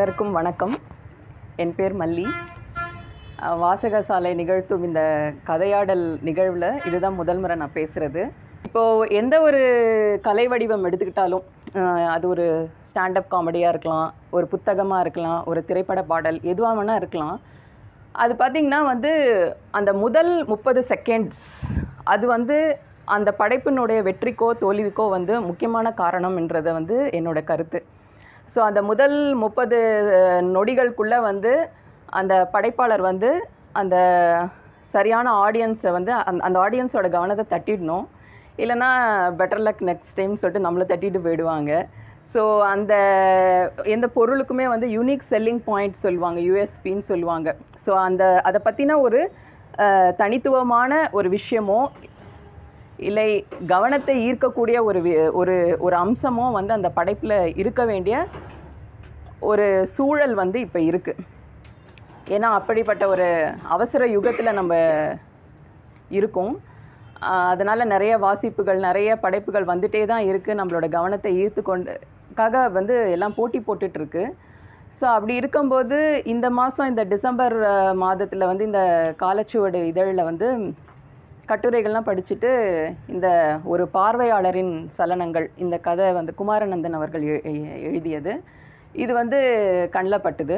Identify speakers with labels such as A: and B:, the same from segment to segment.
A: அனைவருக்கும் வணக்கம் என் பேர் மல்லி அஹ், வாசகசாலை நிகழ்த்தும் இந்த கதையாடல் நிகழ்வில் இதுதான் முதல் முறை நான் பேசுகிறது இப்போது எந்த ஒரு கலை வடிவம் எடுத்துக்கிட்டாலும் அஹ், அது ஒரு ஸ்டாண்டப் காமெடியாக இருக்கலாம் ஒரு புத்தகமாக இருக்கலாம் ஒரு திரைப்பட பாடல் எதுவாக வேணால் இருக்கலாம் அது பார்த்திங்கன்னா வந்து அந்த முதல் முப்பது செகண்ட்ஸ் அது வந்து அந்த படைப்பினுடைய வெற்றிக்கோ தோல்விக்கோ வந்து முக்கியமான காரணம்ன்றதை வந்து என்னோட கருத்து ஸோ அந்த முதல் முப்பது நொடிகளுக்குள்ளே வந்து அந்த படைப்பாளர் வந்து அந்த சரியான ஆடியன்ஸை வந்து அந்த அந்த ஆடியன்ஸோட கவனத்தை தட்டிடணும் இல்லைன்னா பெட்டர் லக் நெக்ஸ்ட் டைம் சொல்லிட்டு நம்மளை தட்டிட்டு போயிடுவாங்க ஸோ அந்த எந்த பொருளுக்குமே வந்து யூனிக் செல்லிங் பாயிண்ட் சொல்லுவாங்க யூஎஸ்பின்னு சொல்லுவாங்க ஸோ அந்த அதை பற்றின ஒரு அஹ், தனித்துவமான ஒரு விஷயமோ இல்லை கவனத்தை ஈர்க்கக்கூடிய ஒரு வி- ஒரு ஒரு அம்சமோ வந்து அந்த படைப்பில் இருக்க வேண்டிய ஒரு சூழல் வந்து இப்போ இருக்குது ஏன்னா அப்படிப்பட்ட ஒரு அவசர யுகத்தில் நம்ம இருக்கோம் அதனால் நிறைய வாசிப்புகள் நிறைய படைப்புகள் வந்துட்டே தான் இருக்குது நம்மளோட கவனத்தை ஈர்த்து கொண்டுக்காக வந்து எல்லாம் போட்டி போட்டுட்ருக்கு ஸோ அப்படி இருக்கும்போது இந்த மாதம் இந்த டிசம்பர் மாதத்தில் வந்து இந்த காலச்சுவடு இதழில் வந்து கட்டுரைகள்லாம் படிச்சுட்டு இந்த ஒரு பார்வையாளரின் சலனங்கள் இந்த கதை வந்து குமாரநந்தன் அவர்கள் எ- எ- எழுதியது இது வந்து கண்ணில் பட்டுது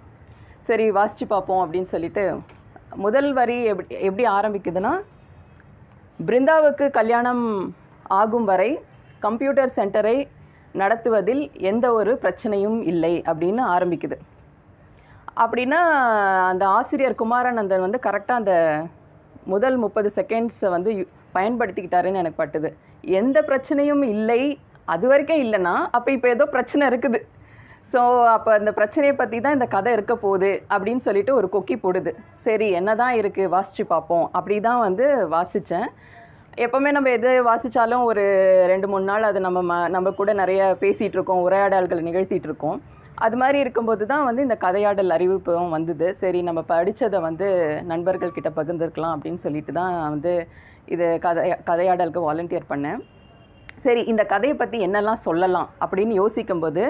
A: சரி வாசித்து பார்ப்போம் அப்படின்னு சொல்லிட்டு முதல் வரி எப்படி எப்படி ஆரம்பிக்குதுன்னா பிருந்தாவுக்கு கல்யாணம் ஆகும் வரை கம்ப்யூட்டர் சென்டரை நடத்துவதில் எந்த ஒரு பிரச்சனையும் இல்லை அப்படின்னு ஆரம்பிக்குது அப்படின்னா அந்த ஆசிரியர் குமாரானந்தன் வந்து கரெக்டாக அந்த முதல் முப்பது செகண்ட்ஸை வந்து யு- பயன்படுத்திக்கிட்டாருன்னு எனக்கு பட்டுது எந்த பிரச்சனையும் இல்லை அது வரைக்கும் இல்லைன்னா அப்போ இப்போ ஏதோ பிரச்சனை இருக்குது ஸோ அப்போ அந்த பிரச்சனையை பற்றி தான் இந்த கதை இருக்க போகுது அப்படின்னு சொல்லிட்டு ஒரு கொக்கி போடுது சரி என்ன தான் இருக்குது வாசித்து பார்ப்போம் அப்படி தான் வந்து வாசித்தேன் எப்போவுமே நம்ம எது வாசித்தாலும் ஒரு ரெண்டு மூணு நாள் அது நம்ம ம நம்ம கூட நிறைய பேசிகிட்டு இருக்கோம் உரையாடல்களை நிகழ்த்திட்டு இருக்கோம் அது மாதிரி இருக்கும்போது தான் வந்து இந்த கதையாடல் அறிவிப்பும் வந்தது சரி நம்ம படித்ததை வந்து நண்பர்கள் கிட்ட பகிர்ந்துருக்கலாம் அப்படின்னு சொல்லிட்டு தான் வந்து இது கதை கதையாடலுக்கு வாலண்டியர் பண்ணேன் சரி இந்த கதையை பற்றி என்னெல்லாம் சொல்லலாம் அப்படின்னு யோசிக்கும்போது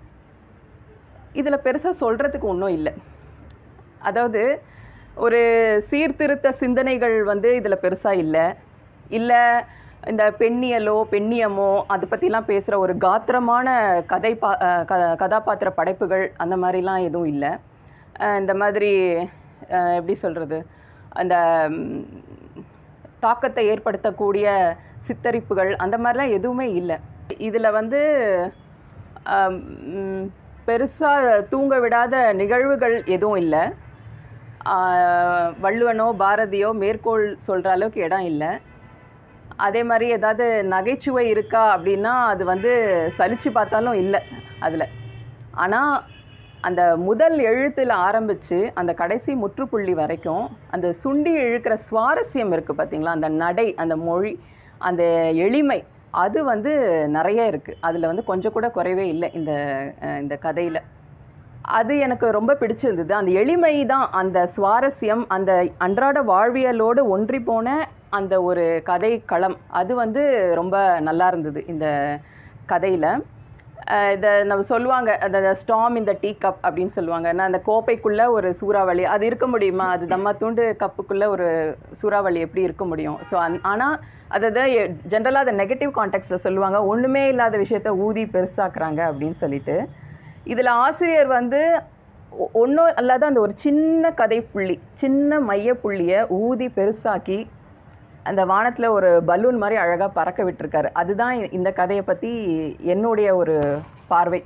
A: இதில் பெருசாக சொல்கிறதுக்கு ஒன்றும் இல்லை அதாவது ஒரு சீர்திருத்த சிந்தனைகள் வந்து இதில் பெருசாக இல்லை இல்லை இந்த பெண்ணியலோ பெண்ணியமோ அதை பற்றிலாம் பேசுகிற ஒரு காத்திரமான கதை பா அஹ் க கதாபாத்திர படைப்புகள் அந்த மாதிரிலாம் எதுவும் இல்லை அஹ் இந்த மாதிரி அஹ் எப்படி சொல்கிறது அந்த ம், தாக்கத்தை ஏற்படுத்தக்கூடிய சித்தரிப்புகள் அந்த மாதிரிலாம் எதுவுமே இல்லை இதில் வந்து பெருசாக தூங்க விடாத நிகழ்வுகள் எதுவும் இல்லை ஆஹ் வள்ளுவனோ பாரதியோ மேற்கோள் சொல்கிற அளவுக்கு இடம் இல்லை அதே மாதிரி ஏதாவது நகைச்சுவை இருக்கா அப்படின்னா அது வந்து சலிச்சு பார்த்தாலும் இல்லை அதில் ஆனால் அந்த முதல் எழுத்தில் ஆரம்பித்து அந்த கடைசி முற்றுப்புள்ளி வரைக்கும் அந்த சுண்டி இழுக்கிற சுவாரஸ்யம் இருக்குது பார்த்தீங்களா அந்த நடை அந்த மொழி அந்த எளிமை அது வந்து நிறைய இருக்குது அதில் வந்து கொஞ்சம் கூட குறைவே இல்லை இந்த அஹ், இந்த கதையில் அது எனக்கு ரொம்ப பிடிச்சிருந்தது அந்த எளிமை தான் அந்த சுவாரஸ்யம் அந்த அன்றாட வாழ்வியலோடு ஒன்றி போன அந்த ஒரு கதை களம் அது வந்து ரொம்ப நல்லா இருந்தது இந்த கதையில் இதை நம்ம சொல்லுவாங்க அந்த ஸ்டாம் இந்த டீ கப் அப்படின்னு சொல்லுவாங்க நான் அந்த கோப்பைக்குள்ளே ஒரு சூறாவளி அது இருக்க முடியுமா அது தம்மா தூண்டு கப்புக்குள்ளே ஒரு சூறாவளி எப்படி இருக்க முடியும் ஸோ அந் ஆனால் அதாவது ஜென்ரலாக அதை நெகட்டிவ் கான்டெக்ட்டில் சொல்லுவாங்க ஒன்றுமே இல்லாத விஷயத்த ஊதி பெருசாக்குறாங்க அப்படின்னு சொல்லிட்டு இதில் ஆசிரியர் வந்து ஒன்றும் அல்லாத அந்த ஒரு சின்ன கதை புள்ளி சின்ன மைய புள்ளியை ஊதி பெருசாக்கி அந்த வானத்தில் ஒரு பலூன் மாதிரி அழகாக பறக்க விட்டுருக்காரு அதுதான் இ- இந்த கதையை பற்றி என்னுடைய ஒரு பார்வை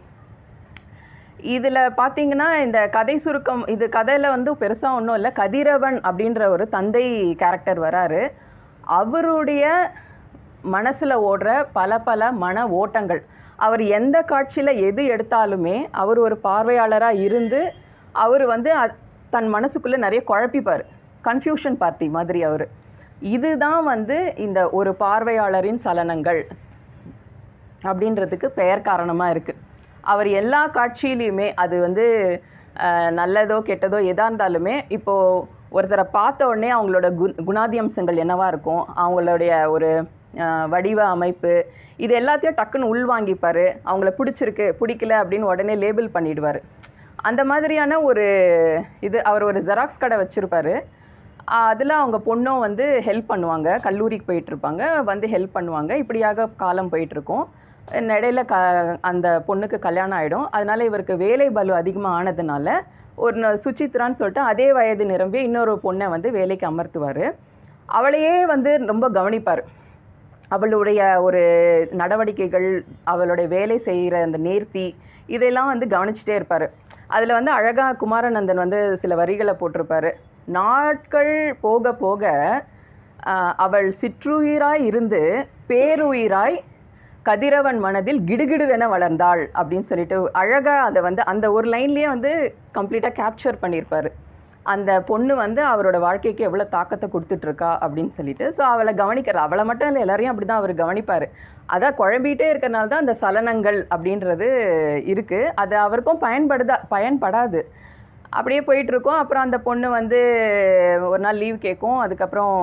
A: இதில் பார்த்தீங்கன்னா இந்த கதை சுருக்கம் இது கதையில் வந்து பெருசாக ஒன்றும் இல்லை கதிரவன் அப்படின்ற ஒரு தந்தை கேரக்டர் வராரு அவருடைய மனசில் ஓடுற பல பல மன ஓட்டங்கள் அவர் எந்த காட்சியில் எது எடுத்தாலுமே அவர் ஒரு பார்வையாளராக இருந்து அவர் வந்து அ- தன் மனசுக்குள்ளே நிறைய குழப்பிப்பார் கன்ஃபியூஷன் பார்ட்டி மாதிரி அவர் இதுதான் வந்து இந்த ஒரு பார்வையாளரின் சலனங்கள் அப்படின்றதுக்கு பெயர் காரணமாக இருக்குது அவர் எல்லா காட்சியிலையுமே அது வந்து அஹ், நல்லதோ கெட்டதோ எதாக இருந்தாலுமே இப்போது ஒருத்தரை பார்த்த உடனே அவங்களோட கு குணாதியம்சங்கள் என்னவா இருக்கும் அவங்களுடைய ஒரு அஹ், வடிவ அமைப்பு இது எல்லாத்தையும் டக்குன்னு உள்வாங்கிப்பார் அவங்கள பிடிச்சிருக்கு பிடிக்கல அப்படின்னு உடனே லேபிள் பண்ணிடுவார் அந்த மாதிரியான ஒரு இது அவர் ஒரு ஜெராக்ஸ் கடை வச்சுருப்பாரு அதில் அவங்க பொண்ணும் வந்து ஹெல்ப் பண்ணுவாங்க கல்லூரிக்கு போயிட்டுருப்பாங்க வந்து ஹெல்ப் பண்ணுவாங்க இப்படியாக காலம் போயிட்டுருக்கும் இடையில க அந்த பொண்ணுக்கு கல்யாணம் ஆகிடும் அதனால இவருக்கு வேலை பலு அதிகமாக ஆனதுனால ஒரு ந- சுசித்ரான்னு சொல்லிட்டு அதே வயது நிரம்பிய இன்னொரு பொண்ணை வந்து வேலைக்கு அமர்த்துவார் அவளையே வந்து ரொம்ப கவனிப்பார் அவளுடைய ஒரு நடவடிக்கைகள் அவளுடைய வேலை செய்கிற அந்த நேர்த்தி இதெல்லாம் வந்து கவனிச்சுட்டே இருப்பார் அதில் வந்து அழகாக குமாரநந்தன் வந்து சில வரிகளை போட்டிருப்பாரு நாட்கள் போக போக ஆஹ், அவள் சிற்றுயிராய் இருந்து பேருயிராய் கதிரவன் மனதில் கிடுகிடுவென வளர்ந்தாள் அப்படின்னு சொல்லிட்டு அழகாக அதை வந்து அந்த ஒரு லைன்லேயே வந்து கம்ப்ளீட்டாக கேப்சர் பண்ணியிருப்பார் அந்த பொண்ணு வந்து அவரோட வாழ்க்கைக்கு எவ்வளோ தாக்கத்தை கொடுத்துட்ருக்கா அப்படின்னு சொல்லிட்டு ஸோ அவளை கவனிக்கிறது அவளை மட்டும் இல்லை எல்லாரையும் அப்படி தான் அவர் கவனிப்பார் அதான் குழம்பிகிட்டே இருக்கறனால தான் அந்த சலனங்கள் அப்படின்றது இருக்குது அது அவருக்கும் பயன்படுதா பயன்படாது அப்படியே போயிட்டுருக்கோம் அப்புறம் அந்த பொண்ணு வந்து ஒரு நாள் லீவ் கேட்கும் அதுக்கப்புறம்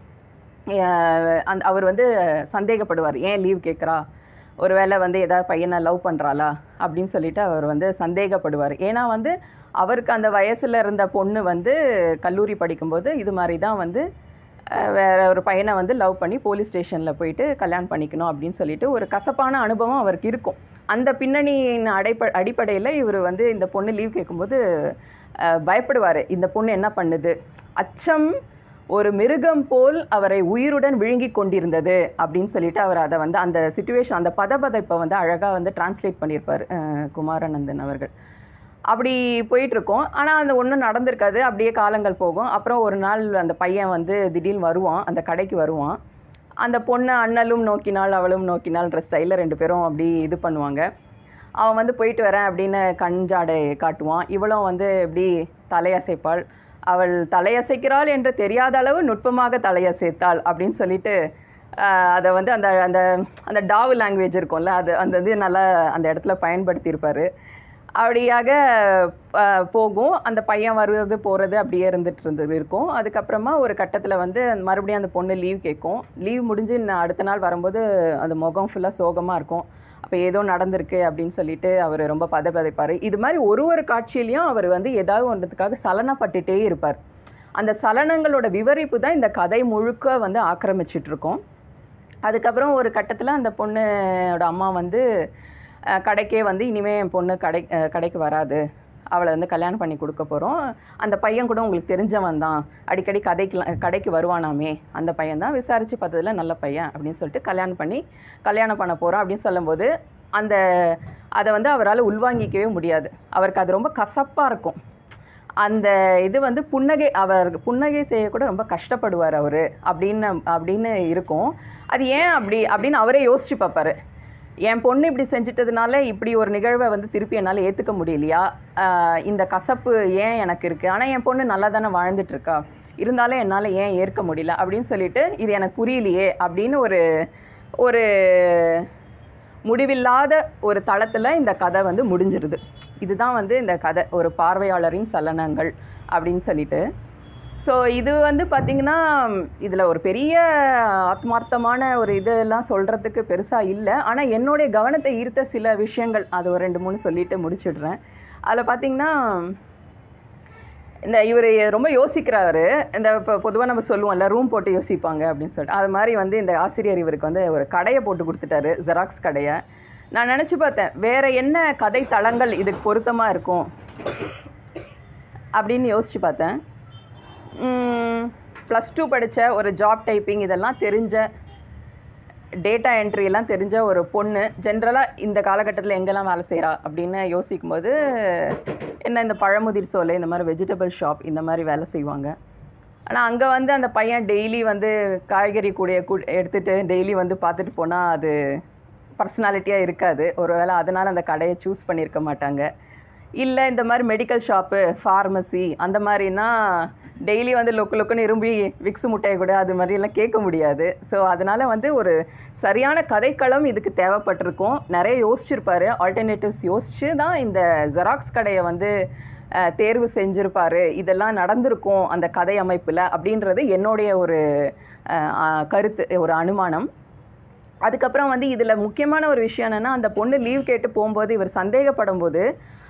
A: அஹ், அந்த அவர் வந்து சந்தேகப்படுவார் ஏன் லீவ் கேட்குறா ஒருவேளை வந்து ஏதாவது பையனை லவ் பண்ணுறாளா அப்படின்னு சொல்லிட்டு அவர் வந்து சந்தேகப்படுவார் ஏன்னா வந்து அவருக்கு அந்த வயசில் இருந்த பொண்ணு வந்து கல்லூரி படிக்கும்போது இது மாதிரி தான் வந்து அஹ், வேற ஒரு பையனை வந்து லவ் பண்ணி போலீஸ் ஸ்டேஷனில் போயிட்டு கல்யாணம் பண்ணிக்கணும் அப்படின்னு சொல்லிட்டு ஒரு கசப்பான அனுபவம் அவருக்கு இருக்கும் அந்த பின்னணியின் அடைப்ப அடிப்படையில் இவர் வந்து இந்த பொண்ணு லீவ் கேட்கும்போது பயப்படுவார் இந்த பொண்ணு என்ன பண்ணுது அச்சம் ஒரு மிருகம் போல் அவரை உயிருடன் விழுங்கி கொண்டிருந்தது அப்படின்னு சொல்லிட்டு அவர் அதை வந்து அந்த சுச்சுவேஷன் அந்த பதபதைப்பை வந்து அழகாக வந்து டிரான்ஸ்லேட் பண்ணியிருப்பார் அஹ், குமாரானந்தன் அவர்கள் அப்படி போயிட்டுருக்கோம் ஆனால் அந்த ஒன்றும் நடந்திருக்காது அப்படியே காலங்கள் போகும் அப்புறம் ஒரு நாள் அந்த பையன் வந்து திடீர்னு வருவான் அந்த கடைக்கு வருவான் அந்த பொண்ணு அண்ணலும் நோக்கினாள் அவளும் நோக்கினாள்ன்ற ஸ்டைலில் ரெண்டு பேரும் அப்படி இது பண்ணுவாங்க அவன் வந்து போயிட்டு வரேன் அப்படின்னு கண் ஜாடை காட்டுவான் இவளும் வந்து இப்படி தலையசைப்பாள் அவள் தலையசைக்கிறாள் என்று தெரியாத அளவு நுட்பமாக தலையசைத்தாள் அப்படின்னு சொல்லிட்டு ஆஹ், அதை வந்து அந்த அந்த அந்த டாவு லாங்குவேஜ் இருக்கும்ல அது அந்த இது நல்லா அந்த இடத்துல பயன்படுத்தியிருப்பார் அப்படியாக ஆஹ், போகும் அந்த பையன் வருவது போகிறது அப்படியே இருந்துட்டு இருந்து இருக்கும் அதுக்கப்புறமா ஒரு கட்டத்தில் வந்து மறுபடியும் அந்த பொண்ணு லீவ் கேட்கும் லீவ் முடிஞ்சு நான் அடுத்த நாள் வரும்போது அந்த முகம் ஃபுல்லாக சோகமாக இருக்கும் அப்போ ஏதோ நடந்திருக்கு அப்படின்னு சொல்லிட்டு அவர் ரொம்ப பதபதைப்பார் இது மாதிரி ஒரு ஒரு காட்சியிலையும் அவர் வந்து ஏதாவது ஒன்றதுக்காக சலனப்பட்டுட்டே இருப்பார் அந்த சலனங்களோட விவரிப்பு தான் இந்த கதை முழுக்க வந்து ஆக்கிரமிச்சிட்டு இருக்கும் அதுக்கப்புறம் ஒரு கட்டத்தில் அந்த பொண்ணோட அம்மா வந்து அஹ், கடைக்கே வந்து இனிமேல் என் பொண்ணு கடை அஹ், கடைக்கு வராது அவளை வந்து கல்யாணம் பண்ணி கொடுக்க போகிறோம் அந்த பையன் கூட உங்களுக்கு தெரிஞ்சவன் தான் அடிக்கடி கதைக்கு கடைக்கு வருவானாமே அந்த பையன் தான் விசாரித்து பார்த்ததுல நல்ல பையன் அப்படின்னு சொல்லிட்டு கல்யாணம் பண்ணி கல்யாணம் பண்ண போகிறோம் அப்படின்னு சொல்லும்போது அந்த அதை வந்து அவரால் உள்வாங்கிக்கவே முடியாது அவருக்கு அது ரொம்ப கசப்பாக இருக்கும் அந்த இது வந்து புன்னகை அவர் புன்னகை செய்யக்கூட ரொம்ப கஷ்டப்படுவார் அவர் அப்படின்னு அப்படின்னு இருக்கும் அது ஏன் அப்படி அப்படின்னு அவரே யோசிச்சு பார்ப்பாரு என் பொண்ணு இப்படி செஞ்சிட்டதுனால இப்படி ஒரு நிகழ்வை வந்து திருப்பி என்னால் ஏற்றுக்க முடியலையா ஆஹ் இந்த கசப்பு ஏன் எனக்கு இருக்குது ஆனால் என் பொண்ணு நல்லா தானே வாழ்ந்துட்டு இருக்கா இருந்தாலும் என்னால் ஏன் ஏற்க முடியல அப்படின்னு சொல்லிட்டு இது எனக்கு புரியலையே அப்படின்னு ஒரு ஒரு முடிவில்லாத ஒரு தளத்தில் இந்த கதை வந்து முடிஞ்சிருது இதுதான் வந்து இந்த கதை ஒரு பார்வையாளரின் சலனங்கள் அப்படின்னு சொல்லிட்டு ஸோ இது வந்து பார்த்திங்கன்னா இதில் ஒரு பெரிய ஆத்மார்த்தமான ஒரு இதெல்லாம் சொல்கிறதுக்கு பெருசாக இல்லை ஆனால் என்னுடைய கவனத்தை ஈர்த்த சில விஷயங்கள் அது ஒரு ரெண்டு மூணு சொல்லிட்டு முடிச்சிடுறேன் அதில் பார்த்திங்கன்னா இந்த இவர் ரொம்ப யோசிக்கிறாரு இந்த இப்போ பொதுவாக நம்ம சொல்லுவோம்ல ரூம் போட்டு யோசிப்பாங்க அப்படின்னு சொல்லிட்டு அது மாதிரி வந்து இந்த ஆசிரியர் இவருக்கு வந்து ஒரு கடையை போட்டு கொடுத்துட்டாரு ஜெராக்ஸ் கடையை நான் நினச்சி பார்த்தேன் வேற என்ன கதை தளங்கள் இதுக்கு பொருத்தமாக இருக்கும் அப்படின்னு யோசித்து பார்த்தேன் ப்ளஸ் டூ படித்த ஒரு ஜாப் டைப்பிங் இதெல்லாம் தெரிஞ்ச டேட்டா என்ட்ரி எல்லாம் தெரிஞ்ச ஒரு பொண்ணு ஜென்ரலாக இந்த காலகட்டத்தில் எங்கெல்லாம் வேலை செய்கிறா அப்படின்னு யோசிக்கும்போது என்ன இந்த பழமுதிர் சோலை இந்த மாதிரி வெஜிடபிள் ஷாப் இந்த மாதிரி வேலை செய்வாங்க ஆனால் அங்கே வந்து அந்த பையன் டெய்லி வந்து காய்கறி கூடைய கூ எடுத்துகிட்டு டெய்லி வந்து பார்த்துட்டு போனால் அது பர்சனாலிட்டியாக இருக்காது ஒருவேளை அதனால் அந்த கடையை சூஸ் பண்ணியிருக்க மாட்டாங்க இல்லை இந்த மாதிரி மெடிக்கல் ஷாப்பு ஃபார்மசி அந்த மாதிரினா டெய்லி வந்து லொக்கு லொக்குன்னு இரும்பி விக்ஸு முட்டையை கூட அது மாதிரியெல்லாம் கேட்க முடியாது ஸோ அதனால் வந்து ஒரு சரியான கதைக்களம் இதுக்கு தேவைப்பட்டிருக்கும் நிறைய யோசிச்சிருப்பாரு ஆல்டர்னேட்டிவ்ஸ் யோசிச்சு தான் இந்த ஜெராக்ஸ் கடையை வந்து அஹ், தேர்வு செஞ்சுருப்பாரு இதெல்லாம் நடந்திருக்கும் அந்த கதை அமைப்பில் அப்படின்றது என்னுடைய ஒரு அஹ், அஹ், கருத்து ஒரு அனுமானம் அதுக்கப்புறம் வந்து இதில் முக்கியமான ஒரு விஷயம் என்னென்னா அந்த பொண்ணு லீவ் கேட்டு போகும்போது இவர் சந்தேகப்படும் போது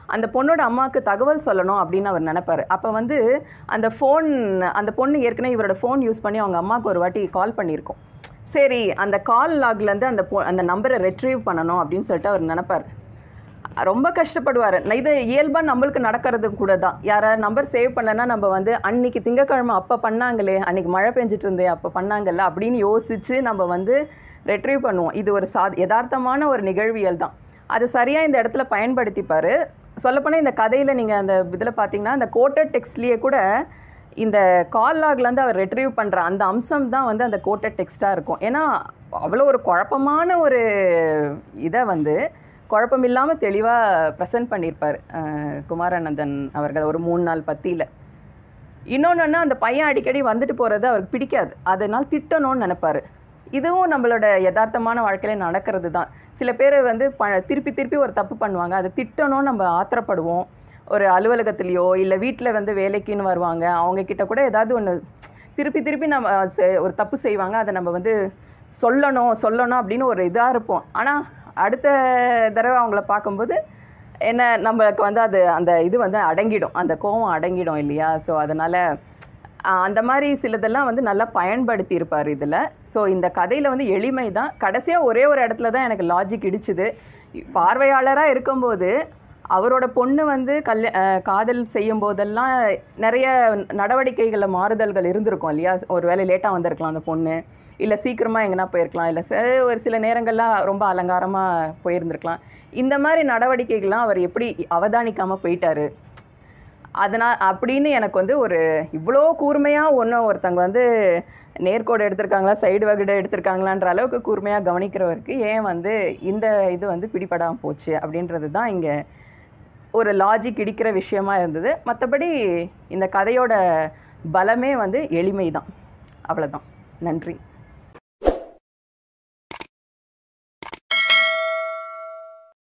A: அந்த பொண்ணோட அம்மாவுக்கு தகவல் சொல்லணும் அப்படின்னு அவர் நினைப்பாரு அப்போ வந்து அந்த ஃபோன் அந்த பொண்ணு ஏற்கனவே இவரோட ஃபோன் யூஸ் பண்ணி அவங்க அம்மாவுக்கு ஒரு வாட்டி கால் பண்ணியிருக்கோம் சரி அந்த கால் லாக்லேருந்து அந்த பொ அந்த நம்பரை ரெட்ரீவ் பண்ணணும் அப்படின்னு சொல்லிட்டு அவர் நினைப்பார் ரொம்ப கஷ்டப்படுவார் இது இயல்பாக நம்மளுக்கு நடக்கிறது கூட தான் யாராவது நம்பர் சேவ் பண்ணலைன்னா நம்ம வந்து அன்னைக்கு திங்கக்கிழமை அப்போ பண்ணாங்களே அன்னைக்கு மழை பெஞ்சிட்டு இருந்தே அப்போ பண்ணாங்கல்ல அப்படின்னு யோசித்து நம்ம வந்து ரெட்ரீவ் பண்ணுவோம் இது ஒரு சா யதார்த்தமான ஒரு நிகழ்வியல் தான் அது சரியாக இந்த இடத்துல பயன்படுத்திப்பார் சொல்லப்போனால் இந்த கதையில் நீங்கள் அந்த இதில் பார்த்தீங்கன்னா இந்த கோட்டட் டெக்ஸ்ட்லேயே கூட இந்த கால் லாக்லேருந்து அவர் ரெட்ரீவ் பண்ணுற அந்த அம்சம் தான் வந்து அந்த கோட்டட் டெக்ஸ்ட்டாக இருக்கும் ஏன்னா அவ்வளோ ஒரு குழப்பமான ஒரு இதை வந்து குழப்பம் இல்லாமல் தெளிவாக ப்ரெசென்ட் பண்ணியிருப்பார் அஹ், குமாரானந்தன் அவர்கள் ஒரு மூணு நாள் பத்தியில் இன்னொன்று அந்த பையன் அடிக்கடி வந்துட்டு போகிறது அவருக்கு பிடிக்காது அதனால் திட்டணும்னு நினைப்பாரு இதுவும் நம்மளோட யதார்த்தமான வாழ்க்கையில நடக்கிறது தான் சில பேர் வந்து ப திருப்பி திருப்பி ஒரு தப்பு பண்ணுவாங்க அதை திட்டணும்னு நம்ம ஆத்திரப்படுவோம் ஒரு அலுவலகத்துலேயோ இல்லை வீட்டில் வந்து வேலைக்குன்னு வருவாங்க அவங்க கிட்ட கூட ஏதாவது ஒன்று திருப்பி திருப்பி நம்ம செ- ஒரு தப்பு செய்வாங்க அதை நம்ம வந்து சொல்லணும் சொல்லணும் அப்படின்னு ஒரு இதாக இருப்போம் ஆனால் அடுத்த தடவை அவங்கள பார்க்கும்போது என்ன நம்மளுக்கு வந்து அது அந்த இது வந்து அடங்கிடும் அந்த கோவம் அடங்கிடும் இல்லையா ஸோ அதனால் அந்த மாதிரி சிலதெல்லாம் வந்து நல்லா பயன்படுத்தி இருப்பார் இதில் ஸோ இந்த கதையில் வந்து எளிமை தான் கடைசியாக ஒரே ஒரு இடத்துல தான் எனக்கு லாஜிக் இடிச்சுது பார்வையாளராக இருக்கும்போது அவரோட பொண்ணு வந்து கல்ய அஹ் காதல் செய்யும் போதெல்லாம் நிறைய நடவடிக்கைகளில் மாறுதல்கள் இருந்திருக்கும் இல்லையா ஒரு வேளை லேட்டாக வந்திருக்கலாம் அந்த பொண்ணு இல்லை சீக்கிரமாக எங்கன்னா போயிருக்கலாம் இல்லை ச ஒரு சில நேரங்கள்லாம் ரொம்ப அலங்காரமாக போயிருந்திருக்கலாம் இந்த மாதிரி நடவடிக்கைகள்லாம் அவர் எப்படி அவதானிக்காமல் போயிட்டாரு அதனால் அப்படின்னு எனக்கு வந்து ஒரு இவ்வளோ கூர்மையாக ஒன்றும் ஒருத்தங்க வந்து நேர்கோடு எடுத்திருக்காங்களா சைடு வகுடு எடுத்திருக்காங்களான்ற அளவுக்கு கூர்மையாக கவனிக்கிறவருக்கு ஏன் வந்து இந்த இது வந்து பிடிபடாமல் போச்சு அப்படின்றது தான் இங்கே ஒரு லாஜிக் இடிக்கிற விஷயமா இருந்தது மற்றபடி இந்த கதையோட பலமே வந்து எளிமை தான் அவ்வளோதான் நன்றி